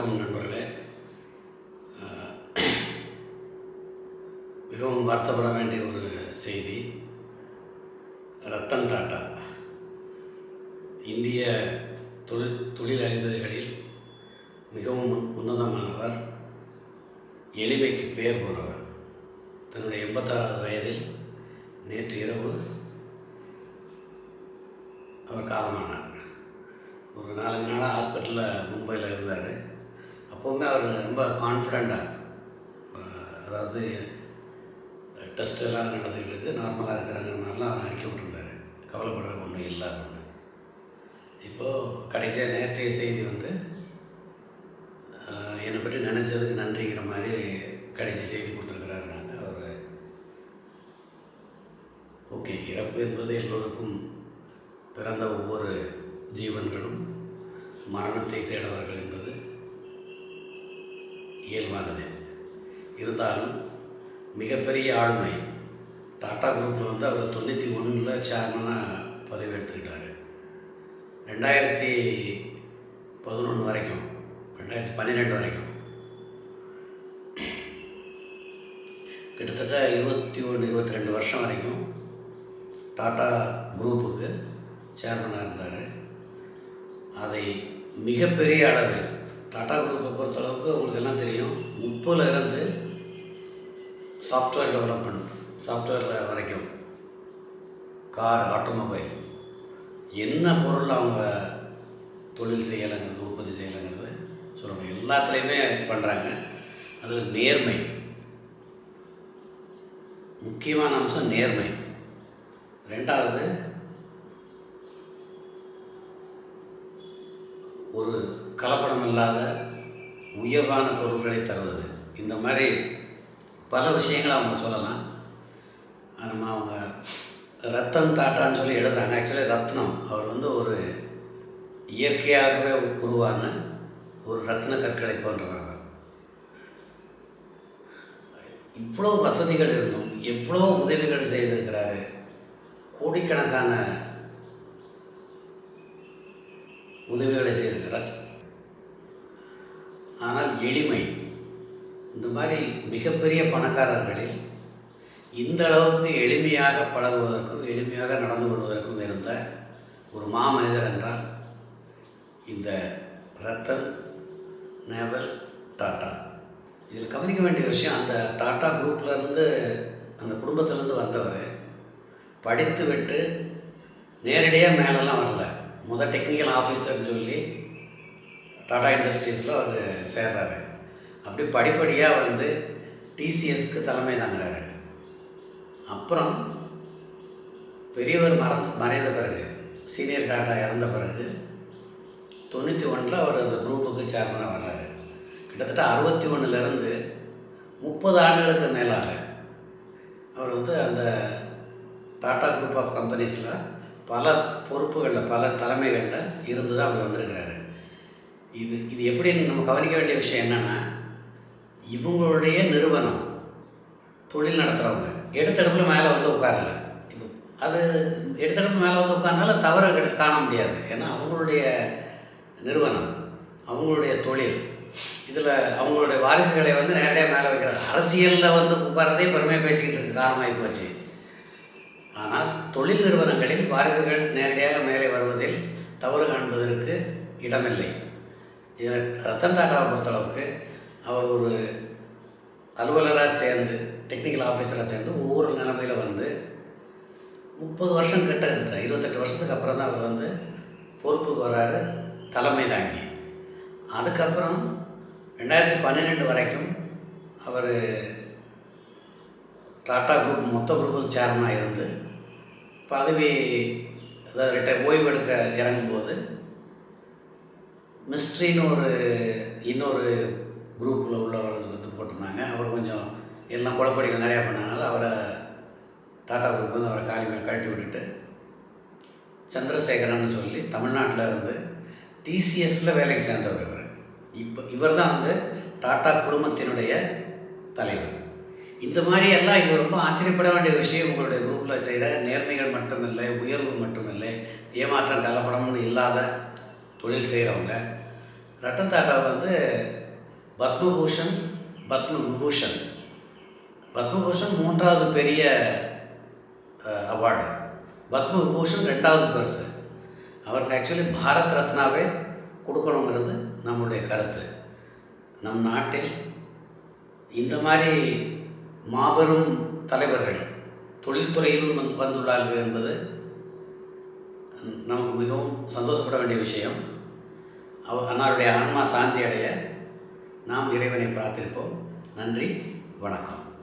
வணக்கம் நண்பர்களே அஹ், மிகவும் வருத்தப்பட வேண்டிய ஒரு செய்தி ரத்தன் டாட்டா இந்திய தொழில் தொழில் அதிபதிகளில் மிகவும் உன்- உன்னதமானவர் எளிமைக்கு பெயர் போனவர் தன்னுடைய எண்பத்தாறாவது வயதில் நேற்று இரவு அவர் காலமானார் ஒரு நாலஞ்சு நாளாக ஹாஸ்பிட்டலில் மும்பையில் இருந்தார் அப்போவுமே அவர் ரொம்ப கான்ஃபிடண்ட்டாக அதாவது டெஸ்ட் எல்லாம் நடந்துக்கிட்டு இருக்கு நார்மலாக இருக்கிறாங்க மாதிரிலாம் அவர் அறிக்கை விட்டுருந்தார் கவலைப்படுற ஒன்றும் இல்லை அப்படின்னு இப்போது கடைசியாக நேற்றைய செய்தி வந்து ஆஹ், என்னை பற்றி நினச்சதுக்கு நன்றிங்கிற மாதிரி கடைசி செய்தி கொடுத்துருக்கிறாரு நாங்கள் அவர் ஓகே இறப்பு என்பது எல்லோருக்கும் பிறந்த ஒவ்வொரு ஜீவன்களும் மரணத்தை தேடுவார்கள் என்பது இயல்பானது இருந்தாலும் மிகப்பெரிய ஆளுமை டாடா குரூப்பில் வந்து அவர் தொண்ணூற்றி ஒன்றில் சேர்மனாக பதவி எடுத்துக்கிட்டார் ரெண்டாயிரத்தி பதினொன்று வரைக்கும் ரெண்டாயிரத்தி பன்னிரெண்டு வரைக்கும் கிட்டத்தட்ட இருபத்தி ஒன்று இருபத்தி ரெண்டு வருஷம் வரைக்கும் டாடா குரூப்புக்கு சேர்மனாக இருந்தார் அதை மிகப்பெரிய அளவில் டாடா குரூப்பை பொறுத்தளவுக்கு உங்களுக்கு எல்லாம் தெரியும் முப்பதுல இருந்து சாஃப்ட்வேர் டெவலப்மெண்ட் சாஃப்ட்வேரில் வரைக்கும் கார் ஆட்டோமொபைல் என்ன பொருள் அவங்க தொழில் செய்யலைங்கிறது உற்பத்தி செய்யலைங்கிறது சொல்லணும் எல்லாத்துலேயுமே பண்ணுறாங்க அதில் நேர்மை முக்கியமான அம்சம் நேர்மை ரெண்டாவது ஒரு கலப்படம் இல்லாத உயர்வான பொருட்களை தருவது இந்த மாதிரி பல விஷயங்களை அவங்க சொல்லலாம் அது நம்ம அவங்க ரத்தன் டாட்டான்னு சொல்லி எழுதுறாங்க ஆக்சுவலி ரத்னம் அவர் வந்து ஒரு இயற்கையாகவே உருவான ஒரு ரத்ன கற்களை போன்றவர் அவர். இவ்வளோ வசதிகள் இருந்தும் எவ்வளோ உதவிகள் செய்திருக்கிறாரு கோடிக்கணக்கான உதவிகளை செய்திருக்கிறார் ஆனால் எளிமை இந்த மாதிரி மிகப்பெரிய பணக்காரர்களில் இந்த அளவுக்கு எளிமையாக பழகுவதற்கும் எளிமையாக நடந்து கொள்வதற்கும் இருந்த ஒரு மாமனிதர் என்றால் இந்த ரத்தன் நேவல் டாட்டா இதில் கவனிக்க வேண்டிய விஷயம் அந்த டாட்டா குரூப்ல இருந்து அந்த குடும்பத்திலேருந்து வந்தவர் படித்து விட்டு நேரடியாக மேலெல்லாம் வரல முதல் டெக்னிக்கல் ஆஃபீஸர்னு சொல்லி டாடா இண்டஸ்ட்ரீஸில் அவர் சேர்றாரு அப்படி படிப்படியாக வந்து டிசிஎஸ்க்கு தலைமை தாங்குறாரு அப்புறம் பெரியவர் மறந்து மறைந்த பிறகு சீனியர் டாட்டா இறந்த பிறகு தொண்ணூற்றி ஒன்றில் அவர் அந்த குரூப்புக்கு சேர்மனாக வர்றாரு கிட்டத்தட்ட அறுபத்தி ஒன்றுலேருந்து முப்பது ஆண்டுகளுக்கு மேலாக அவர் வந்து அந்த டாடா குரூப் ஆஃப் கம்பெனிஸில் பல பொறுப்புகளில் பல தலைமைகளில் இருந்து தான் அப்படி வந்திருக்கிறாரு இது இது எப்படி நம்ம கவனிக்க வேண்டிய விஷயம் என்னென்னா இவங்களுடைய நிறுவனம் தொழில் நடத்துகிறவங்க எடுத்தடுப்புல மேலே வந்து உட்காரல இப்போ அது எடுத்தடுப்பு மேலே வந்து உட்கார்ந்தால தவறு கிடை- காண முடியாது ஏன்னா அவங்களுடைய நிறுவனம் அவங்களுடைய தொழில் இதில் அவங்களுடைய வாரிசுகளை வந்து நேரடியாக மேலே வைக்கிறாங்க அரசியலில் வந்து உட்கார்றதே பெருமையாக பேசிக்கிட்டு இருக்க காரணமாகி போச்சு ஆனால் தொழில் நிறுவனங்களில் வாரிசுகள் நேரடியாக மேலே வருவதில் தவறு காண்பதற்கு இடமில்லை இது ரத்தன் டாட்டாவை பொறுத்தளவுக்கு அவர் ஒரு அலுவலராக சேர்ந்து டெக்னிக்கல் ஆஃபீஸராக சேர்ந்து ஒவ்வொரு நிலைமையில் வந்து முப்பது வருஷம் கிட்ட இருந்துட்டார் இருபத்தெட்டு வருஷத்துக்கு அப்புறம் தான் அவர் வந்து பொறுப்புக்கு வராரு தலைமை தாங்கி அதுக்கப்புறம் ரெண்டாயிரத்தி பன்னிரெண்டு வரைக்கும் அவர் டாட்டா குரூப் மொத்த குரூப்பும் சேர்மனாக இருந்து பதவி அதாவது ரிட்டையர் ஓய்வு எடுக்க இறங்கும்போது மிஸ்ட்ரின்னு ஒரு இன்னொரு குரூப்பில் உள்ளவர் வந்து போட்டிருந்தாங்க அவர் கொஞ்சம் எல்லாம் குழப்படிகள் நிறையா பண்ணனால அவரை டாடா குரூப் வந்து அவரை காலி கழட்டி விட்டுட்டு சந்திரசேகரன் சொல்லி தமிழ்நாட்டில் இருந்து டிசிஎஸில் வேலைக்கு சேர்ந்தவர் இவர் இப்போ இவர் தான் வந்து டாடா குடும்பத்தினுடைய தலைவர் இந்த மாதிரி எல்லாம் இது ரொம்ப ஆச்சரியப்பட வேண்டிய விஷயம் உங்களுடைய குரூப்பில் செய்கிற நேர்மைகள் மட்டுமில்லை உயர்வு மட்டுமில்லை ஏமாற்றம் கலப்படம்னு இல்லாத தொழில் செய்கிறவங்க ரத்தன் டாட்டா வந்து பத்மபூஷன் பத்ம விபூஷன் பத்மபூஷன் மூன்றாவது பெரிய அவார்டு பத்ம விபூஷன் ரெண்டாவது பெருசு அவருக்கு ஆக்சுவலி பாரத் ரத்னாவே கொடுக்கணுங்கிறது நம்முடைய கருத்து நம் நாட்டில் இந்த மாதிரி மாபெரும் தலைவர்கள் தொழில்துறையிலும் வந்து வந்துள்ளார்கள் என்பது நமக்கு மிகவும் சந்தோஷப்பட வேண்டிய விஷயம் அவ அன்னாருடைய ஆன்மா சாந்தி அடைய நாம் இறைவனை பிரார்த்திப்போம் நன்றி வணக்கம்